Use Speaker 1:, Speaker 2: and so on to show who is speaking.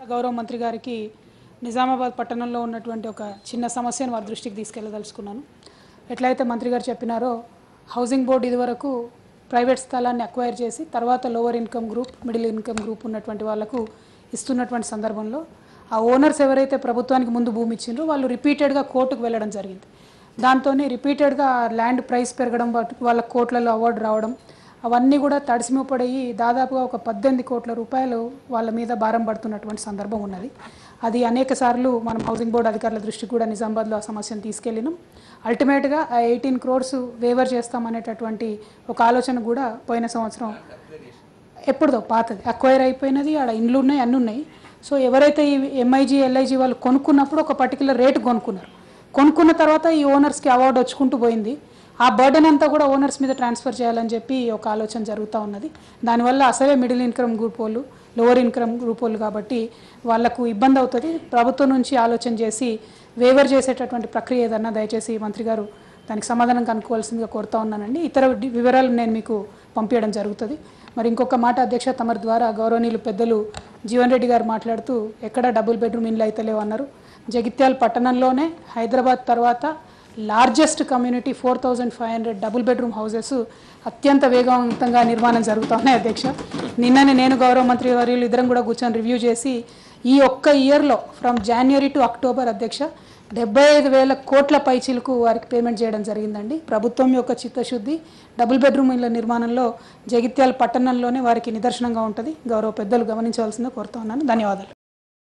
Speaker 1: గౌరవ మంత్రి గారికి నిజామాబాద్ పట్టణంలో ఉన్నటువంటి ఒక చిన్న సమస్యను వారి దృష్టికి తీసుకెళ్ళదలుచుకున్నాను ఎట్లయితే మంత్రి గారు చెప్పినారో హౌసింగ్ బోర్డు ఇదివరకు ప్రైవేట్ స్థలాన్ని అక్వైర్ చేసి తర్వాత lower income group middle income group ఉన్నటువంటి వాళ్ళకు ఇస్తున్నటువంటి సందర్భంలో ఆ ఓనర్స్ ఎవరైతే ప్రభుత్వానికి ముందు భూమి ఇచ్చిండ్రో వాళ్ళు రిపీటెడ్గా కోర్టుకు వెళ్ళడం జరిగింది దాంతో రిపీటెడ్గా ల్యాండ్ ప్రైస్ పెరగడం వాటి- వాళ్ళ కోట్లలో అవార్డు రావడం అవన్నీ కూడా తడిసిమపడయి దాదాపుగా ఒక పద్దెనిమిది కోట్ల రూపాయలు వాళ్ళ మీద భారం పడుతున్నటువంటి సందర్భం ఉన్నది అది అనేక సార్లు మనం హౌసింగ్ బోర్డు అధికారుల దృష్టికి కూడా నిజామాబాద్లో ఆ సమస్యను తీసుకెళ్ళినాం అల్టిమేట్గా ఆ ఎయిటీన్ క్రోర్స్ వేవర్ చేస్తామనేటటువంటి ఒక ఆలోచన కూడా పోయిన సంవత్సరం ఎప్పుడుదో పాతది అక్వైర్ అయిపోయినది ఆడ ఇండ్లు ఉన్నాయి అన్నీ ఉన్నాయి సో ఎవరైతే ఈ ఎంఐజీ ఎల్ఐజీ వాళ్ళు కొనుక్కున్నప్పుడు ఒక పర్టికులర్ రేటు కొనుక్కున్నారు కొనుక్కున్న తర్వాత ఈ ఓనర్స్కి అవార్డు వచ్చుకుంటూ పోయింది ఆ బర్డెన్ అంతా కూడా ఓనర్స్ మీద ట్రాన్స్ఫర్ చేయాలని చెప్పి ఒక ఆలోచన జరుగుతూ ఉన్నది దానివల్ల అసలే మిడిల్ ఇన్కమ్ గ్రూప్ వాళ్ళు లోవర్ ఇన్కమ్ గ్రూప్ వాళ్ళు కాబట్టి వాళ్ళకు ఇబ్బంది అవుతుంది ప్రభుత్వం నుంచి ఆలోచన చేసి వేవర్ చేసేటటువంటి ప్రక్రియ ఏదన్నా దయచేసి మంత్రి గారు దానికి సమాధానం కనుక్కోవాల్సిందిగా కోరుతా ఉన్నానండి ఇతర డి- వివరాలు నేను మీకు పంపించడం జరుగుతుంది మరి ఇంకొక మాట అధ్యక్ష తమరి ద్వారా గౌరవనీయులు పెద్దలు జీవన్ రెడ్డి గారు మాట్లాడుతూ ఎక్కడ డబుల్ బెడ్రూమ్ ఇండ్లు అయితలేవు అన్నారు జగిత్యాల పట్టణంలోనే హైదరాబాద్ తర్వాత largest community four thousand five hundred double bedroom houses అత్యంత వేగవంతంగా నిర్మాణం జరుగుతూ ఉన్నాయి అధ్యక్ష నిన్ననే నేను గౌరవ మంత్రి వర్యులు ఇద్దరం కూడా కూర్చొని రివ్యూ చేసి ఈ ఒక్క ఇయర్లో ఫ్రమ్ జనవరి టు అక్టోబర్ అధ్యక్ష డెబ్బై ఐదు వేల కోట్ల పైచీలకు వారికి పేమెంట్ చేయడం జరిగిందండి ప్రభుత్వం యొక్క చిత్తశుద్ధి డబుల్ బెడ్రూమ్ ఇళ్ల నిర్మాణంలో జగిత్యాల పట్టణంలోనే వారికి నిదర్శనంగా ఉంటుంది గౌరవ పెద్దలు గమనించవలసిందిగా కోరుతా ఉన్నాను ధన్యవాదాలు